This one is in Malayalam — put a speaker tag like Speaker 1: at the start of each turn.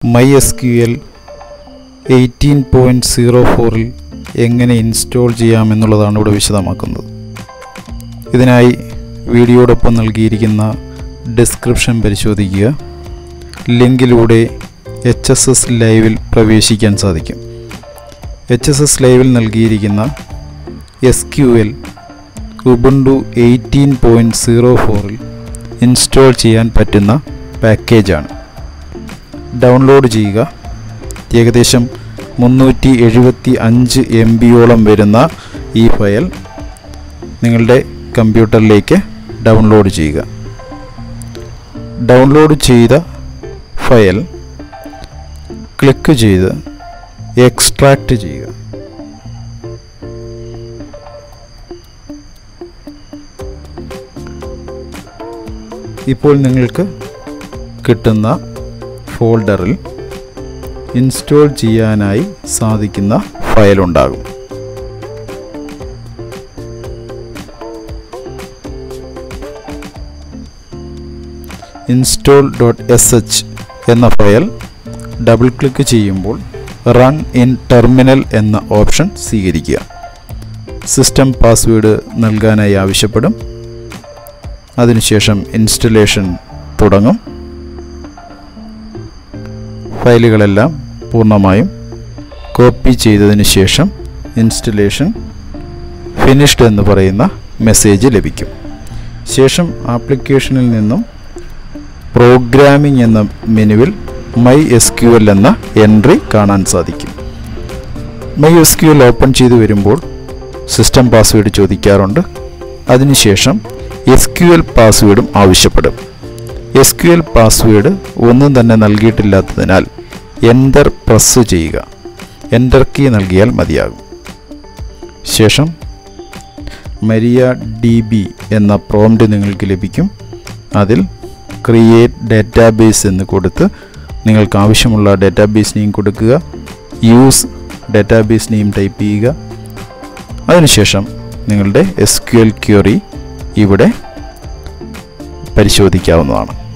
Speaker 1: my S Q L eighteen point zero ഫോറിൽ എങ്ങനെ ഇൻസ്റ്റാൾ ചെയ്യാമെന്നുള്ളതാണ് ഇവിടെ വിശദമാക്കുന്നത് ഇതിനായി വീഡിയോടൊപ്പം നൽകിയിരിക്കുന്ന ഡിസ്ക്രിപ്ഷൻ പരിശോധിക്കുക ലിങ്കിലൂടെ എച്ച് എസ് എസ് ലൈവിൽ പ്രവേശിക്കാൻ സാധിക്കും എച്ച് എസ് എസ് ലൈവിൽ നൽകിയിരിക്കുന്ന S Q L Ubuntu eighteen point zero ഫോറിൽ ഇൻസ്റ്റാൾ ചെയ്യാൻ പറ്റുന്ന പാക്കേജാണ് ഡൗൺലോഡ് ചെയ്യുക ഏകദേശം മുന്നൂറ്റി എഴുപത്തി അഞ്ച് എം ബിയോളം വരുന്ന ഈ ഫയൽ നിങ്ങളുടെ കമ്പ്യൂട്ടറിലേക്ക് ഡൗൺലോഡ് ചെയ്യുക ഡൗൺലോഡ് ചെയ്ത ഫയൽ ക്ലിക്ക് ചെയ്ത് എക്സ്ട്രാക്റ്റ് ചെയ്യുക ഇപ്പോൾ നിങ്ങൾക്ക് കിട്ടുന്ന ഫോൾഡറിൽ ഇൻസ്റ്റാൾ ചെയ്യാനായി സാധിക്കുന്ന ഫയൽ ഉണ്ടാകും ഇൻസ്റ്റോൾ ഡോട്ട് എസ് എച്ച് എന്ന ഫയൽ ഡബിൾ ക്ലിക്ക് ചെയ്യുമ്പോൾ റൺ ഇൻ ടെർമിനൽ എന്ന ഓപ്ഷൻ സ്വീകരിക്കുക സിസ്റ്റം പാസ്വേഡ് നൽകാനായി ആവശ്യപ്പെടും അതിനുശേഷം ഇൻസ്റ്റലേഷൻ തുടങ്ങും ഫയലുകളെല്ലാം പൂർണ്ണമായും കോപ്പി ചെയ്തതിന് ശേഷം ഇൻസ്റ്റലേഷൻ ഫിനിഷ്ഡ് എന്ന് പറയുന്ന മെസ്സേജ് ലഭിക്കും ശേഷം ആപ്ലിക്കേഷനിൽ നിന്നും പ്രോഗ്രാമിംഗ് എന്ന മെനുവിൽ മൈ എസ് ക്യു എൽ എന്ന എൻട്രി കാണാൻ സാധിക്കും My S Q L open ചെയ്തു വരുമ്പോൾ സിസ്റ്റം പാസ്വേഡ് ചോദിക്കാറുണ്ട് അതിനുശേഷം എസ് ക്യു എൽ പാസ്വേഡും ആവശ്യപ്പെടും എസ് ക്യു എൽ പാസ്വേഡ് ഒന്നും തന്നെ നൽകിയിട്ടില്ലാത്തതിനാൽ എൻ്റർ പ്രസ് ചെയ്യുക എൻ്റർ കീ നൽകിയാൽ മതിയാകും ശേഷം മരിയ ഡി ബി എന്ന പ്രോംപ്റ്റ് നിങ്ങൾക്ക് ലഭിക്കും അതിൽ ക്രിയേറ്റ് ഡാറ്റാബേസ് എന്ന് കൊടുത്ത് നിങ്ങൾക്ക് ആവശ്യമുള്ള ഡാറ്റാബേസ് നെയിം കൊടുക്കുക യൂസ് ഡാറ്റാബേസ് നെയിം ടൈപ്പ് ചെയ്യുക അതിനുശേഷം നിങ്ങളുടെ എസ് ക്യു എൽ ക്യൂറി ഇവിടെ പരിശോധിക്കാവുന്നതാണ്